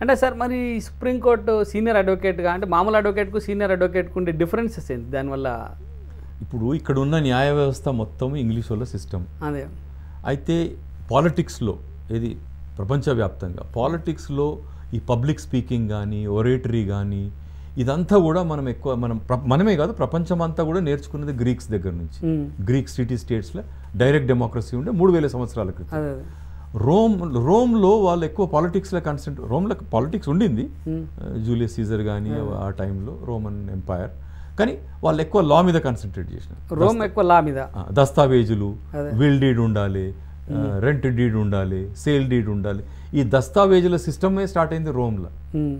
అంటే సార్ మరి supreme court senior అడ్వకేట్గా అంటే మామూలు అడ్వకేట్కు సీనియర్ అడ్వకేట్కు ఉండే డిఫరెన్సెస్ ఏంటి దానివల్ల ఇప్పుడు ఇక్కడ ఉన్న న్యాయ వ్యవస్థ మొత్తం ఇంగ్లీష్ వాళ్ళ సిస్టమ్ అదే అయితే పాలిటిక్స్లో ఇది ప్రపంచవ్యాప్తంగా పాలిటిక్స్లో ఈ పబ్లిక్ స్పీకింగ్ కానీ ఒరేటరీ కానీ ఇదంతా కూడా మనం ఎక్కువ మనం ప్ర- మనమే కాదు ప్రపంచం అంతా కూడా నేర్చుకున్నది గ్రీక్స్ దగ్గర నుంచి మ్మ్. గ్రీక్ సిటీ స్టేట్స్లో డైరెక్ట్ డెమోక్రసీ ఉండే మూడు వేల సంవత్సరాల క్రితం అదే అదే రోమ్ రోమ్లో వాళ్ళు ఎక్కువ పాలిటిక్స్లో కాన్సెంట్ రోమ్లో పాలిటిక్స్ ఉండింది మ్మ్. జూలియస్ సీజర్ కానీ ఆ టైంలో రోమన్ ఎంపైర్ కానీ వాళ్ళు ఎక్కువ లా మీద కాన్సన్ట్రేట్ చేసినారు రోమ్ ఎక్కువ లా మీద ఆ, దస్తావేజులు అదే. విల్ డీడ్ ఉండాలి రెంట్ డీడ్ ఉండాలి సేల్ డీడ్ ఉండాలి ఈ దస్తావేజుల సిస్టమే స్టార్ట్ అయింది రోమ్లో మ్మ్.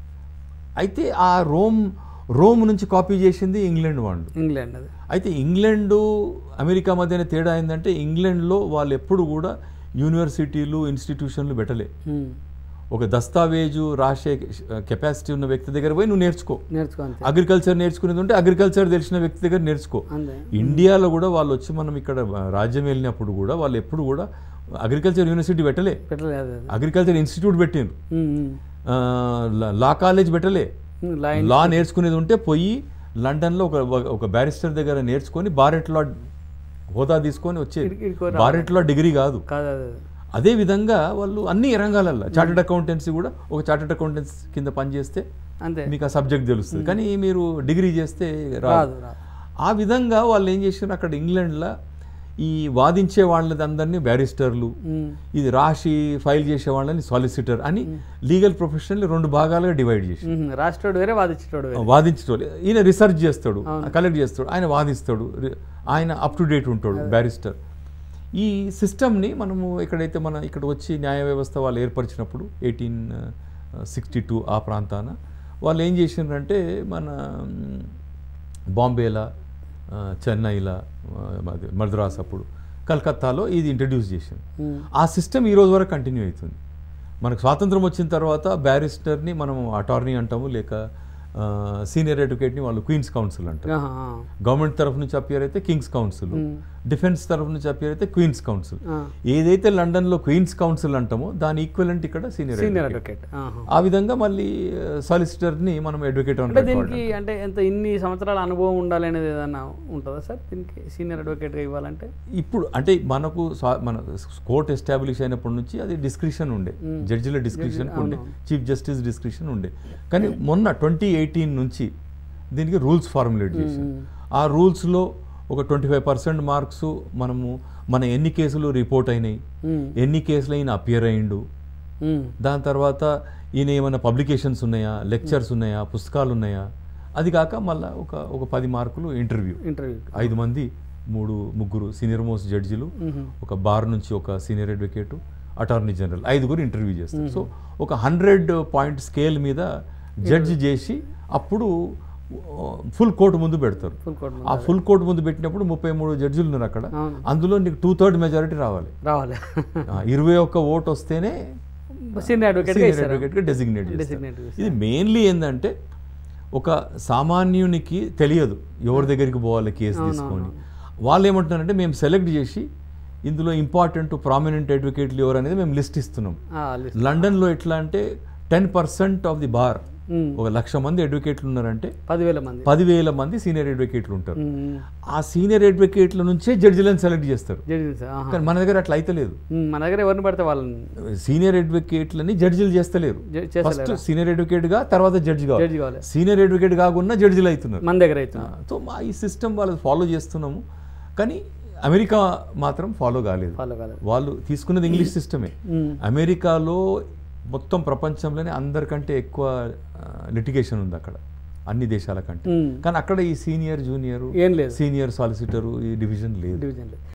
అయితే ఆ రోమ్ రోమ్ నుంచి కాపీ చేసింది ఇంగ్లాండ్ వాళ్ళు ఇంగ్లాండ్ అది అయితే ఇంగ్లాండు అమెరికా మధ్యన తేడా ఏంటంటే ఇంగ్లాండ్లో వాళ్ళు ఎప్పుడు కూడా యూనివర్సిటీలు ఇన్స్టిట్యూషన్లు పెట్టలే మ్మ్. ఒక దస్తావేజు రాసే కెపాసిటీ ఉన్న వ్యక్తి దగ్గర పోయి నువ్వు నేర్చుకో నేర్చుకో అంతే అగ్రికల్చర్ నేర్చుకునేది ఉంటే అగ్రికల్చర్ తెలిసిన వ్యక్తి దగ్గర నేర్చుకో అంతే ఇండియాలో కూడా వాళ్ళు వచ్చి మనం ఇక్కడ రాజ్యం వెళ్ళినప్పుడు కూడా వాళ్ళు ఎప్పుడు కూడా అగ్రికల్చర్ యూనివర్సిటీ పెట్టలే పెట్టలేదు అదే అదే అగ్రికల్చర్ ఇన్స్టిట్యూట్ పెట్టిండ్రు మ్మ్, మ్మ్. ఆ, లా- లా కాలేజ్ పెట్టలే మ్మ్, లా లా నేర్చుకునేది ఉంటే పోయి లండన్లో ఒక ఒక బ్యారిస్టర్ దగ్గర నేర్చుకొని బారెట్ లా హోదా తీసుకొని వచ్చేది ఇక్కడికి ఇక్కడికి బారెట్ లా డిగ్రీ కాదు కాదు అదే అదే. అదే విధంగా వాళ్ళు అన్ని రంగాలల్లో చార్టెడ్ అకౌంటెన్సీ కూడా ఒక చార్టెడ్ అకౌంటెన్సీ కింద పనిచేస్తే అంతే మీకు ఆ సబ్జెక్ట్ తెలుస్తుంది కానీ మీరు డిగ్రీ చేస్తే రాదు రాదు రాదు ఆ విధంగా వాళ్ళు ఏం చేశారు అక్కడ ఇంగ్లాండ్లో ఈ వాదించే వాళ్ళది అందరినీ బ్యారిస్టర్లు మ్మ్. ఇది రాసి ఫైల్ చేసే వాళ్ళని సాలిసిటర్ అని లీగల్ ప్రొఫెషనల్ రెండు భాగాలుగా డివైడ్ చేసి మ్మ్. రాష్ట్రోడు వేరే వాదించేటోడు వేరే వాదించేటోళ్ళు ఈయన రీసెర్చ్ చేస్తాడు కలెక్ట్ చేస్తాడు ఆయన వాదిస్తాడు రి- ఆయన అప్ టు డేట్ ఉంటాడు బ్యారిస్టర్ ఈ సిస్టమ్ని మనము ఎక్కడైతే మన ఇక్కడ వచ్చి న్యాయ వ్యవస్థ వాళ్ళు ఏర్పరిచినప్పుడు ఎయిటీన్ సిక్స్టీ టూ ఆ ప్రాంతాన వాళ్ళు ఏం చేసిండ్రంటే మన మ్, బాంబేలా ఆ, చెన్నైలా ఆ, మాది మద్రాస్ అప్పుడు కలకత్తాలో ఇది ఇంట్రడ్యూస్ చేసింది మ్మ్. ఆ సిస్టమ్ ఈ రోజు వరకు కంటిన్యూ అవుతుంది మనకు స్వాతంత్రం వచ్చిన తర్వాత బ్యారిస్టర్ని మనం అటార్నీ అంటాము లేక సీనియర్ అడ్వకేట్ని వాళ్ళు క్వీన్స్ కౌన్సిల్ అంటారు ఆహా, ఆ. గవర్నమెంట్ తరఫు నుంచి అపియర్ అయితే కింగ్స్ కౌన్సిల్ మ్మ్. డిఫెన్స్ తరఫు నుంచి అపియర్ అయితే క్వీన్స్ కౌన్సిల్ ఆ. ఏదైతే లండన్లో క్వీన్స్ కౌన్సిల్ అంటామో దాని ఈక్వలెంట్ ఇక్కడ సీనియర్ సీనియర్ అడ్వకేట్ అడ్వకేట్ ఆహా. ఆ విధంగా మళ్ళీ సాలిసిటర్ని మనం అడ్వకేట్ అంటే దీనికి అంటే ఎంత ఇన్ని సంవత్సరాల అనుభవం ఉండాలి అనేది ఏదైనా ఉంటుందా సార్ దీనికి సీనియర్ అడ్వకేట్గా ఇవ్వాలంటే ఇప్పుడు అంటే మనకు స్వా- మన కోర్ట్ ఎస్టాబ్లిష్ అయినప్పటి నుంచి అది డిస్క్రిప్షన్ ఉండే జడ్జిల డిస్క్రిప్షన్ ఉండే చీఫ్ జస్టిస్ డిస్క్రిప్షన్ ఉండే కానీ మొన్న ట్వంటీ ఎయిటీన్ నుంచి దీనికి రూల్స్ ఫార్ములేట్ చేశారు ఆ రూల్స్లో ఒక ట్వంటీ ఫైవ్ పర్సెంట్ మార్క్స్ మనము మన ఎన్ని కేసులు రిపోర్ట్ అయినాయి మ్మ్. ఎన్ని కేసులు అయినా అపియర్ అయిండు మ్మ్. దాని తర్వాత ఈయన ఏమైనా పబ్లికేషన్స్ ఉన్నాయా లెక్చర్స్ ఉన్నాయా పుస్తకాలు ఉన్నాయా అది కాక మళ్ళీ ఒక ఒక పది మార్కులు ఇంటర్వ్యూ ఇంటర్వ్యూ ఐదు మంది మూడు ముగ్గురు సీనియర్ మోస్ట్ జడ్జిలు ఒక బార్ నుంచి ఒక సీనియర్ అడ్వకేట్ అటార్నీ జనరల్ ఐదుగురు ఇంటర్వ్యూ చేస్తారు సో ఒక హండ్రెడ్ పాయింట్ స్కేల్ మీద జడ్జి చేసి అప్పుడు ఫుల్ కోర్టు ముందు పెడతారు ఫుల్ కోర్ట్ ఆ ఫుల్ కోర్టు ముందు పెట్టినప్పుడు ముప్పై మూడు జడ్జిలు ఉన్నారు అక్కడ అవును. అందులో నీకు టూ థర్డ్ మెజారిటీ రావాలి రావాలి ఆ, ఇరవై ఒక్క ఓటు వస్తేనే సీనియర్ అడ్వకేట్గా సీనియర్ ఇస్తారు అడ్వకేట్గా డెసిగ్నేట్ చేస్తారు డెసిగ్నేట్ ఇది మెయిన్లీ ఏంటంటే ఒక సామాన్యునికి తెలియదు ఎవరి దగ్గరికి పోవాలి కేసు తీసుకొని వాళ్ళు ఏమంటున్నారంటే మేము సెలెక్ట్ చేసి ఇందులో ఇంపార్టెంట్ ప్రామినెంట్ అడ్వకేట్లు ఎవరు అనేది మేము లిస్ట్ ఇస్తున్నాం లిస్ట్ లండన్లో ఎట్లా అంటే ten percent of the bar మ్మ్. ఒక లక్ష మంది అడ్వకేట్లు ఉన్నారంటే పదివేల మంది పదివేల మంది సీనియర్ అడ్వకేట్లు ఉంటారు మ్మ్. ఆ సీనియర్ అడ్వకేట్ల నుంచే జడ్జిలను సెలెక్ట్ చేస్తారు జరిగింది సార్ ఆహా. కానీ మన దగ్గర అట్లా అయితే లేదు మ్మ్. మన దగ్గర ఎవరిని పడితే వాళ్ళని సీనియర్ అడ్వకేట్లని జడ్జిలు చేస్తలేరు జ- ఫస్ట్ చేస్తలేరా సీనియర్ అడ్వకేట్ గా తర్వాత జడ్జి కావాలి జడ్జి కావాలి సీనియర్ అడ్వకేట్ కాకుండా జడ్జిలు అవుతున్నారు మన దగ్గర అవుతుంది సో మా ఈ సిస్టమ్ వాళ్ళు ఫాలో చేస్తున్నాము కానీ అమెరికా మాత్రం ఫాలో కాలేదు ఫాలో కాలేదు వాళ్ళు తీసుకున్నది ఇంగ్లీష్ సిస్టమే మ్మ్. అమెరికాలో మొత్తం ప్రపంచంలోనే అందరికంటే ఎక్కువ లిటిగేషన్ ఉంది అక్కడ అన్ని దేశాల కంటే మ్మ్. కానీ అక్కడ ఈ సీనియర్ జూనియర్ ఏం లేదు సీనియర్ సాలిసిటరు ఈ డివిజన్ లేదు డివిజన్లో